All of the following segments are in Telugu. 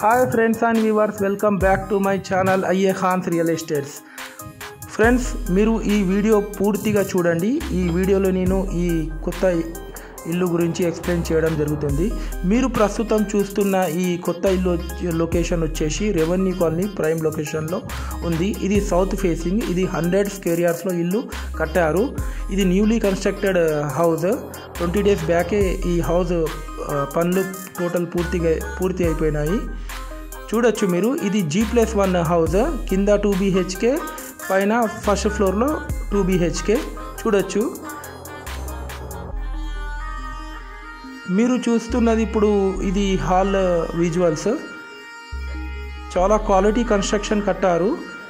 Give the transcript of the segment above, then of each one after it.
hi friends and viewers welcome back to my channel అయ్యే ఖాన్స్ రియల్ ఎస్టేట్స్ ఫ్రెండ్స్ మీరు ఈ వీడియో పూర్తిగా చూడండి ఈ వీడియోలో నేను ఈ కొత్త ఇల్లు గురించి ఎక్స్ప్లెయిన్ చేయడం జరుగుతుంది మీరు ప్రస్తుతం చూస్తున్న ఈ కొత్త ఇల్లు వచ్చే- లొకేషన్ వచ్చేసి రెవెన్యూ కాలనీ ప్రైమ్ లొకేషన్లో ఉంది ఇది సౌత్ ఫేసింగ్ ఇది హండ్రెడ్ స్క్వేర్ యార్డ్స్లో ఇల్లు కట్టారు ఇది newly constructed house twenty days బ్యాకే ఈ హౌస్ ఆ, పనులు టోటల్ పూర్తిగా పూర్తి అయిపోయినాయి చూడొచ్చు మీరు ఇది జీ ప్లస్ వన్ హౌస్ కింద టూ బీహెచ్కే పైన ఫస్ట్ ఫ్లోర్లో టూ బీహెచ్కే చూడొచ్చు మీరు చూస్తున్నది ఇప్పుడు ఇది హాల్ విజువల్స్ చాలా క్వాలిటీ కన్స్ట్రక్షన్ కట్టారు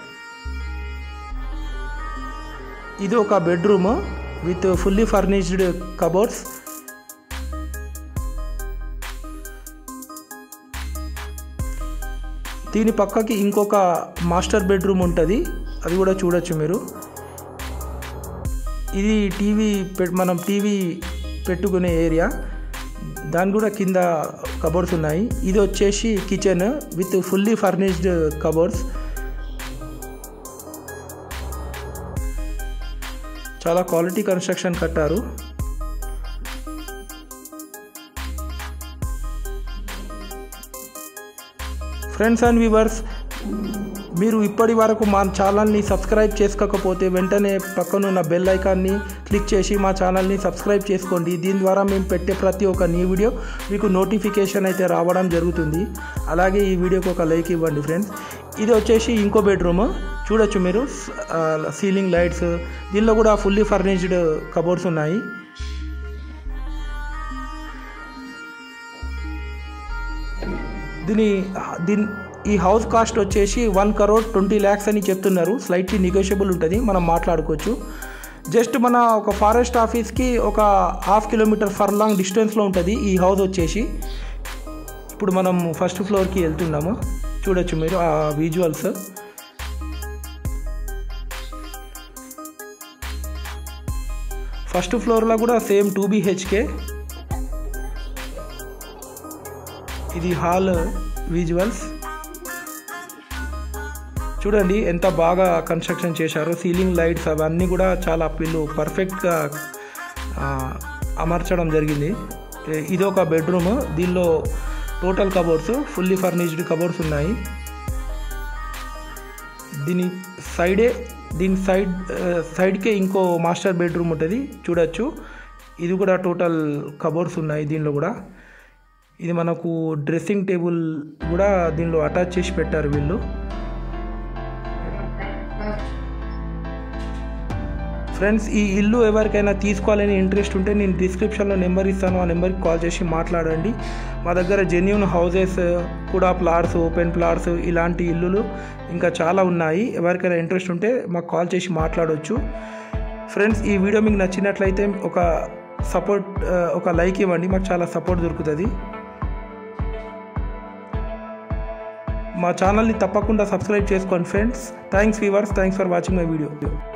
ఇది ఒక bedroom with fully furnished cupboards దీని పక్కకి ఇంకొక మాస్టర్ బెడ్రూమ్ ఉంటుంది అది కూడా చూడొచ్చు మీరు ఇది టీవీ పె- మనం టీవీ పెట్టుకునే ఏరియా దాని కూడా కింద కబోర్డ్స్ ఉన్నాయి ఇది వచ్చేసి kitchen with fully furnished cupboards చాలా క్వాలిటీ కన్స్ట్రక్షన్ కట్టారు ఫ్రెండ్స్ అండ్ వ్యూవర్స్ మీరు ఇప్పటి వరకు మా ఛానల్ని సబ్స్క్రైబ్ చేసుకోకపోతే వెంటనే పక్కనున్న బెల్ ఐకాన్ని క్లిక్ చేసి మా ఛానల్ని సబ్స్క్రైబ్ చేసుకోండి దీని ద్వారా మేము పెట్టే ప్రతి ఒక్క న్యూ వీడియో మీకు నోటిఫికేషన్ అయితే రావడం జరుగుతుంది అలాగే ఈ వీడియోకి ఒక లైక్ ఇవ్వండి ఫ్రెండ్స్ ఇది వచ్చేసి ఇంకో బెడ్రూమ్ చూడొచ్చు మీరు సీలింగ్ లైట్స్ దీనిలో కూడా ఫుల్లీ ఫర్నిష్డ్ కబోర్డ్స్ ఉన్నాయి దీని దీని ఈ హౌస్ కాస్ట్ వచ్చేసి వన్ కరోడ్ ట్వంటీ ల్యాక్స్ అని చెప్తున్నారు స్లైట్లీ నెగోషియబుల్ ఉంటుంది మనం మాట్లాడుకోవచ్చు జస్ట్ మన ఒక ఫారెస్ట్ ఆఫీస్కి ఒక హాఫ్ కిలోమీటర్ ఫర్ లాంగ్ డిస్టెన్స్లో ఉంటుంది ఈ హౌస్ వచ్చేసి ఇప్పుడు మనం ఫస్ట్ ఫ్లోర్కి వెళ్తున్నాము చూడొచ్చు మీరు ఆ విజువల్స్ ఫస్ట్ ఫ్లోర్లో కూడా సేమ్ టూ బీహెచ్కే ఇది హాల్ విజువల్స్ చూడండి ఎంత బాగా కన్స్ట్రక్షన్ చేశారో సీలింగ్ లైట్స్ అవన్నీ కూడా చాలా పిల్లు పర్ఫెక్ట్గా ఆ, అమర్చడం జరిగింది ఏ- ఇది ఒక బెడ్రూమ్ దీనిలో total cupboards fully furnished cupboards ఉన్నాయి దీని సైడే దీని సైడ్ ఆ, సైడ్కే ఇంకో మాస్టర్ బెడ్రూమ్ ఉంటుంది చూడొచ్చు ఇది కూడా టోటల్ కబోర్డ్స్ ఉన్నాయి దీనిలో కూడా ఇది మనకు డ్రెస్సింగ్ టేబుల్ కూడా దీనిలో అటాచ్ చేసి పెట్టారు వీళ్ళు ఫ్రెండ్స్ ఈ ఇల్లు ఎవరికైనా తీసుకోవాలని ఇంట్రెస్ట్ ఉంటే నేను డిస్క్రిప్షన్లో నెంబర్ ఇస్తాను ఆ నెంబర్కి కాల్ చేసి మాట్లాడండి మా దగ్గర జెన్యున్ హౌసెస్ కూడా ప్లాట్స్ ఓపెన్ ప్లాట్స్ ఇలాంటి ఇల్లులు ఇంకా చాలా ఉన్నాయి ఎవరికైనా ఇంట్రెస్ట్ ఉంటే మాకు కాల్ చేసి మాట్లాడవచ్చు ఫ్రెండ్స్ ఈ వీడియో మీకు నచ్చినట్లయితే ఒక సపోర్ట్ ఒక లైక్ ఇవ్వండి మాకు చాలా సపోర్ట్ దొరుకుతుంది మా ఛానల్ని తప్పకుండా సబ్స్క్రైబ్ చేసుకోండి friends thanks viewers thanks for watching my video